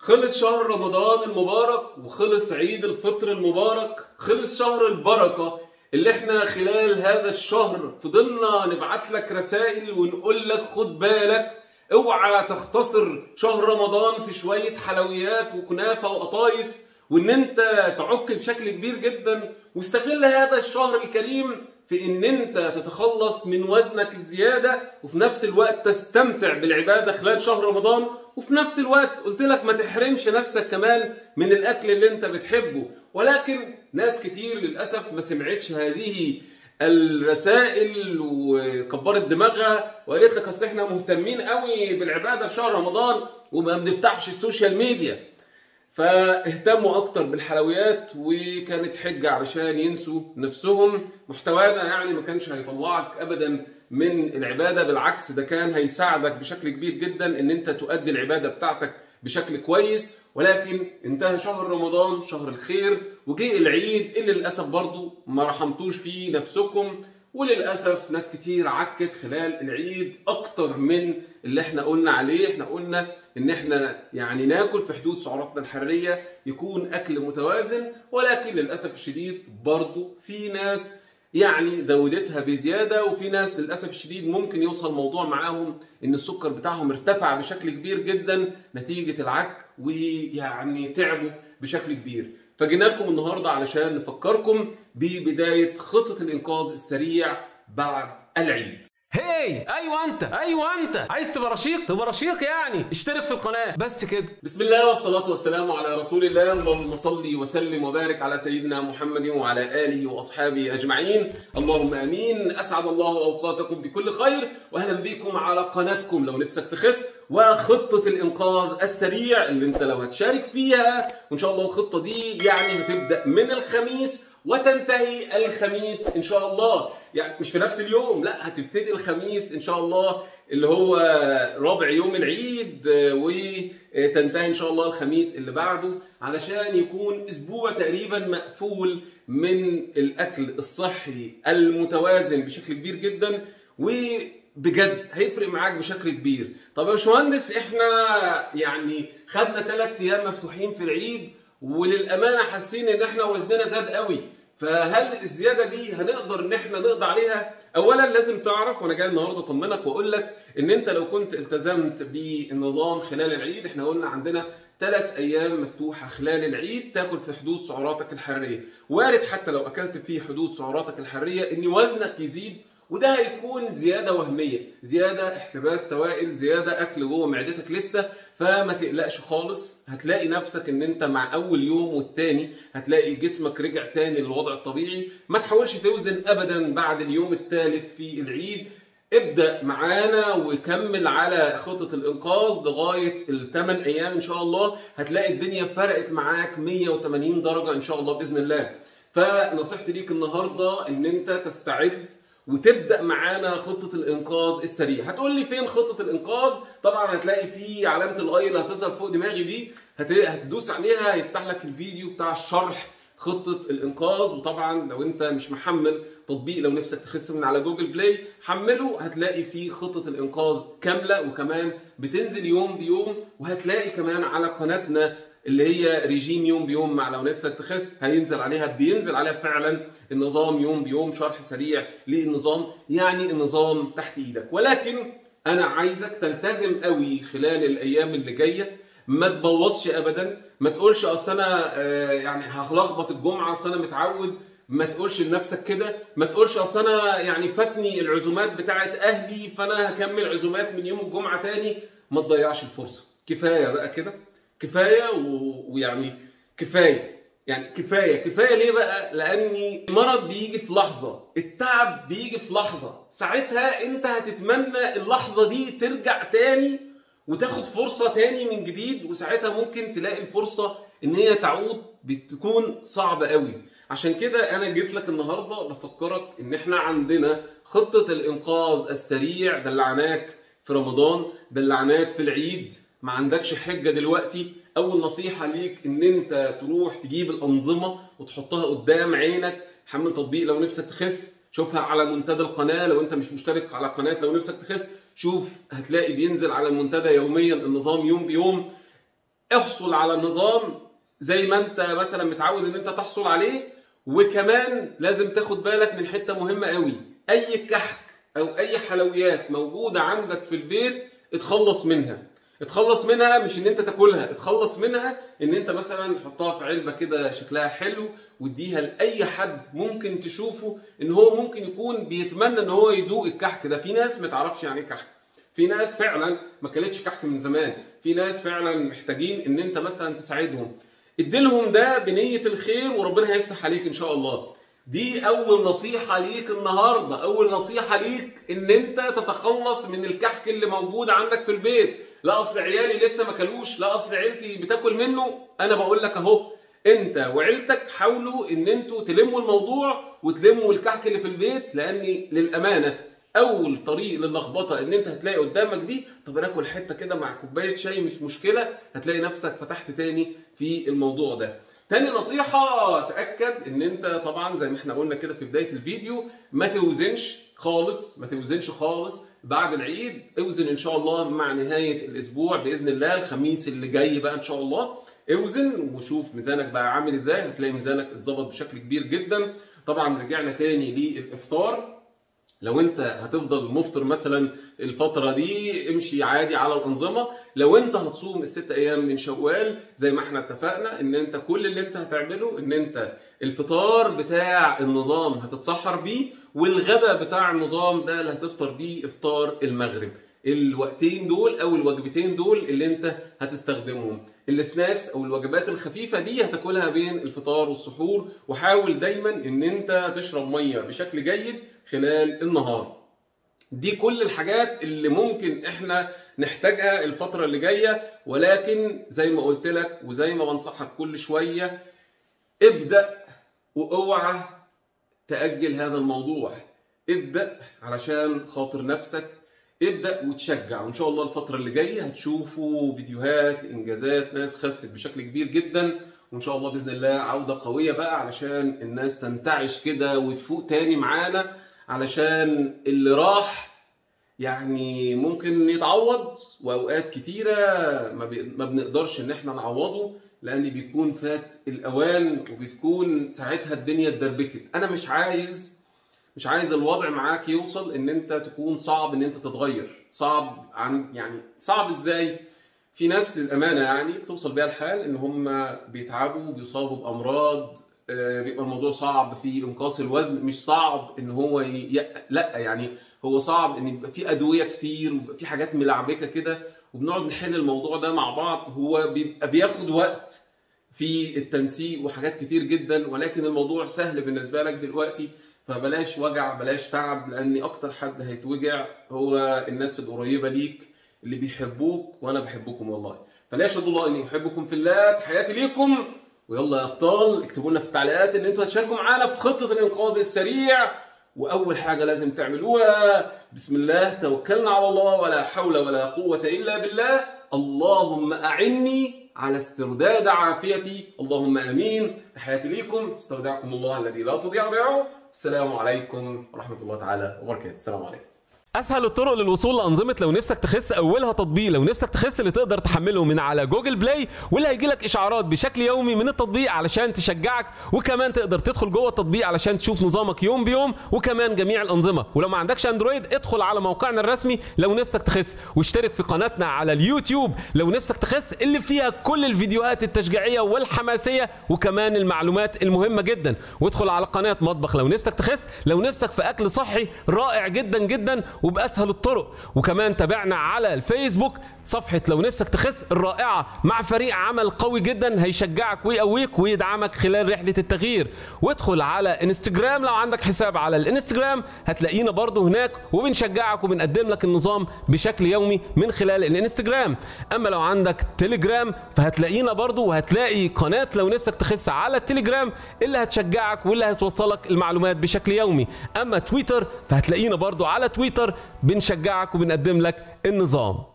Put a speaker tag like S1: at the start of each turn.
S1: خلص شهر رمضان المبارك وخلص عيد الفطر المبارك خلص شهر البركة اللي احنا خلال هذا الشهر فضلنا نبعت لك رسائل ونقول لك خد بالك اوعى تختصر شهر رمضان في شوية حلويات وكنافة وقطايف وان انت تعك بشكل كبير جدا واستغل هذا الشهر الكريم في ان انت تتخلص من وزنك الزياده وفي نفس الوقت تستمتع بالعباده خلال شهر رمضان وفي نفس الوقت قلت لك ما تحرمش نفسك كمان من الاكل اللي انت بتحبه ولكن ناس كتير للاسف ما سمعتش هذه الرسائل وكبرت دماغها وقالت لك اصل احنا مهتمين قوي بالعباده في شهر رمضان وما بنفتحش السوشيال ميديا فاهتموا اكتر بالحلويات وكانت حجه علشان ينسوا نفسهم محتوانا يعني ما كانش هيطلعك ابدا من العباده بالعكس ده كان هيساعدك بشكل كبير جدا ان انت تؤدي العباده بتاعتك بشكل كويس ولكن انتهى شهر رمضان شهر الخير وجه العيد اللي للاسف برضو ما رحمتوش فيه نفسكم وللاسف ناس كتير عكت خلال العيد اكتر من اللي احنا قلنا عليه احنا قلنا ان احنا يعني ناكل في حدود سعراتنا الحراريه يكون اكل متوازن ولكن للاسف الشديد برضو في ناس يعني زودتها بزياده وفي ناس للاسف الشديد ممكن يوصل الموضوع معاهم ان السكر بتاعهم ارتفع بشكل كبير جدا نتيجه العك ويعني تعبوا بشكل كبير فجينا لكم النهارده علشان نفكركم ببدايه خطه الانقاذ السريع بعد العيد
S2: هاي ايوه انت ايوه انت عايز تبقى رشيق تبقى رشيق يعني اشترك في القناه بس كده
S1: بسم الله والصلاة والسلام على رسول الله اللهم صل وسلم وبارك على سيدنا محمد وعلى آله وأصحابه أجمعين اللهم أمين أسعد الله أوقاتكم بكل خير وأهلا بكم على قناتكم لو نفسك تخس وخطة الإنقاذ السريع اللي أنت لو هتشارك فيها وإن شاء الله الخطة دي يعني هتبدأ من الخميس وتنتهي الخميس ان شاء الله يعني مش في نفس اليوم لا هتبتدي الخميس ان شاء الله اللي هو رابع يوم العيد وتنتهي ان شاء الله الخميس اللي بعده علشان يكون اسبوع تقريبا مقفول من الاكل الصحي المتوازن بشكل كبير جدا وبجد هيفرق معاك بشكل كبير طب يا باشمهندس احنا يعني خدنا ثلاث ايام مفتوحين في العيد وللامانه حاسين ان احنا وزننا زاد قوي فهل الزياده دي هنقدر ان احنا نقضي عليها اولا لازم تعرف وانا جاي النهارده اطمنك واقول لك ان انت لو كنت التزمت بالنظام خلال العيد احنا قلنا عندنا ثلاث ايام مفتوحه خلال العيد تاكل في حدود سعراتك الحراريه وارد حتى لو اكلت في حدود سعراتك الحراريه ان وزنك يزيد وده هيكون زياده وهميه زياده احتباس سوائل زياده اكل جوه معدتك لسه فما تقلقش خالص هتلاقي نفسك ان انت مع اول يوم والتاني هتلاقي جسمك رجع تاني للوضع الطبيعي ما تحاولش توزن ابدا بعد اليوم الثالث في العيد ابدا معانا وكمل على خطه الانقاذ لغايه الثمان ايام ان شاء الله هتلاقي الدنيا فرقت معاك 180 درجه ان شاء الله باذن الله فنصيحتي ليك النهارده ان انت تستعد وتبدا معانا خطه الانقاذ السريع هتقول لي فين خطه الانقاذ طبعا هتلاقي في علامه الاي اللي هتظهر فوق دماغي دي هتدوس عليها هيفتح لك الفيديو بتاع الشرح خطه الانقاذ وطبعا لو انت مش محمل تطبيق لو نفسك تخس من على جوجل بلاي حمله هتلاقي فيه خطه الانقاذ كامله وكمان بتنزل يوم بيوم وهتلاقي كمان على قناتنا اللي هي ريجيم يوم بيوم مع لو نفسك تخس هينزل عليها بينزل عليها فعلا النظام يوم بيوم شرح سريع للنظام يعني النظام تحت ايدك ولكن انا عايزك تلتزم قوي خلال الايام اللي جايه ما تبوظش ابدا ما تقولش اصل انا يعني هلخبط الجمعه اصل انا متعود ما تقولش لنفسك كده ما تقولش اصل انا يعني فاتني العزومات بتاعت اهلي فانا هكمل عزومات من يوم الجمعه تاني ما تضيعش الفرصه كفايه بقى كده كفايه و... ويعني كفايه يعني كفايه كفايه ليه بقى لاني المرض بيجي في لحظه التعب بيجي في لحظه ساعتها انت هتتمنى اللحظه دي ترجع تاني وتاخد فرصه تاني من جديد وساعتها ممكن تلاقي الفرصه ان هي تعود بتكون صعبه قوي عشان كده انا جيت لك النهارده بفكرك ان احنا عندنا خطه الانقاذ السريع دلعناك في رمضان دلعناك في العيد ما عندكش حجه دلوقتي اول نصيحه ليك ان انت تروح تجيب الانظمه وتحطها قدام عينك حمل تطبيق لو نفسك تخس شوفها على منتدى القناه لو انت مش مشترك على قناه لو نفسك تخس شوف هتلاقي بينزل على المنتدى يوميا النظام يوم بيوم احصل على النظام زي ما انت مثلا متعود ان انت تحصل عليه وكمان لازم تاخد بالك من حته مهمه قوي اي كحك او اي حلويات موجوده عندك في البيت اتخلص منها اتخلص منها مش ان انت تاكلها اتخلص منها ان انت مثلا حطها في علبه كده شكلها حلو واديها لاي حد ممكن تشوفه ان هو ممكن يكون بيتمنى ان هو يدوق الكحك ده في ناس ما تعرفش يعني ايه كحك في ناس فعلا ما كلتش كحك من زمان في ناس فعلا محتاجين ان انت مثلا تساعدهم اديلهم ده بنيه الخير وربنا هيفتح عليك ان شاء الله دي اول نصيحة ليك النهاردة اول نصيحة ليك ان انت تتخلص من الكحك اللي موجود عندك في البيت لا اصل عيالي لسه ما كلوش لا اصل عيلتي بتاكل منه انا بقول لك اهو انت وعيلتك حاولوا ان انتوا تلموا الموضوع وتلموا الكحك اللي في البيت لان للامانه اول طريق للخبطه ان انت هتلاقي قدامك دي طب انا اكل حته كده مع كوبايه شاي مش مشكله هتلاقي نفسك فتحت تاني في الموضوع ده تاني نصيحة تأكد إن أنت طبعا زي ما احنا قلنا كده في بداية الفيديو ما توزنش خالص ما توزنش خالص بعد العيد اوزن إن شاء الله مع نهاية الأسبوع بإذن الله الخميس اللي جاي بقى إن شاء الله اوزن وشوف ميزانك بقى عامل إزاي هتلاقي ميزانك اتظبط بشكل كبير جدا طبعا رجعنا تاني للإفطار لو انت هتفضل مفطر مثلا الفتره دي امشي عادي على الانظمه لو انت هتصوم الست ايام من شوال زي ما احنا اتفقنا ان انت كل اللي انت هتعمله ان انت الفطار بتاع النظام هتتسحر بيه والغدا بتاع النظام ده اللي هتفطر بيه افطار المغرب الوقتين دول او الوجبتين دول اللي انت هتستخدمهم السناكس او الوجبات الخفيفه دي هتاكلها بين الفطار والسحور وحاول دايما ان انت تشرب ميه بشكل جيد خلال النهار دي كل الحاجات اللي ممكن احنا نحتاجها الفترة اللي جاية ولكن زي ما قلت لك وزي ما بنصحك كل شوية ابدأ واوعى تأجل هذا الموضوع ابدأ علشان خاطر نفسك ابدأ وتشجع وإن شاء الله الفترة اللي جاية هتشوفوا فيديوهات لإنجازات ناس خست بشكل كبير جدا وإن شاء الله بإذن الله عودة قوية بقى علشان الناس تنتعش كده وتفوق تاني معانا علشان اللي راح يعني ممكن يتعوض واوقات كتيره ما, بي... ما بنقدرش ان احنا نعوضه لان بيكون فات الاوان وبتكون ساعتها الدنيا اتدربكت انا مش عايز مش عايز الوضع معاك يوصل ان انت تكون صعب ان انت تتغير صعب عن يعني صعب ازاي في ناس للامانه يعني بتوصل بيها الحال ان هم بيتعبوا بيصابوا بامراض بيبقى الموضوع صعب في انقاص الوزن مش صعب ان هو ي... لا يعني هو صعب ان يبقى في ادويه كتير ويبقى في حاجات ملعبكه كده وبنقعد نحل الموضوع ده مع بعض هو بيبقى بياخد وقت في التنسيق وحاجات كتير جدا ولكن الموضوع سهل بالنسبه لك دلوقتي فبلاش وجع بلاش تعب لان اكتر حد هيتوجع هو الناس القريبه ليك اللي بيحبوك وانا بحبكم والله فلا يشهد الله اني احبكم في الله تحياتي ليكم ويلا يا ابطال اكتبوا لنا في التعليقات ان انتوا هتشاركوا معانا في خطه الانقاذ السريع واول حاجه لازم تعملوها بسم الله توكلنا على الله ولا حول ولا قوه الا بالله اللهم اعني على استرداد عافيتي اللهم امين تحياتي ليكم استودعكم الله الذي لا تضيع ودائعه السلام عليكم ورحمه الله تعالى وبركاته السلام عليكم
S2: اسهل الطرق للوصول لانظمه لو نفسك تخس اولها تطبيق لو نفسك تخس اللي تقدر تحمله من على جوجل بلاي واللي هيجي لك اشعارات بشكل يومي من التطبيق علشان تشجعك وكمان تقدر تدخل جوه التطبيق علشان تشوف نظامك يوم بيوم وكمان جميع الانظمه ولو ما عندكش اندرويد ادخل على موقعنا الرسمي لو نفسك تخس واشترك في قناتنا على اليوتيوب لو نفسك تخس اللي فيها كل الفيديوهات التشجيعيه والحماسيه وكمان المعلومات المهمه جدا وادخل على قناه مطبخ لو نفسك تخس لو نفسك في اكل صحي رائع جدا جدا وباسهل الطرق وكمان تابعنا على الفيسبوك صفحة لو نفسك تخس الرائعة مع فريق عمل قوي جدا هيشجعك ويقويك ويدعمك خلال رحلة التغيير وادخل على انستجرام لو عندك حساب على الانستجرام هتلاقينا برضو هناك وبنشجعك وبنقدم لك النظام بشكل يومي من خلال الانستجرام اما لو عندك تليجرام فهتلاقينا برضو وهتلاقي قناة لو نفسك تخس على التليجرام اللي هتشجعك واللي هتوصلك المعلومات بشكل يومي اما تويتر فهتلاقينا برضو على تويتر بنشجعك وبنقدم لك النظام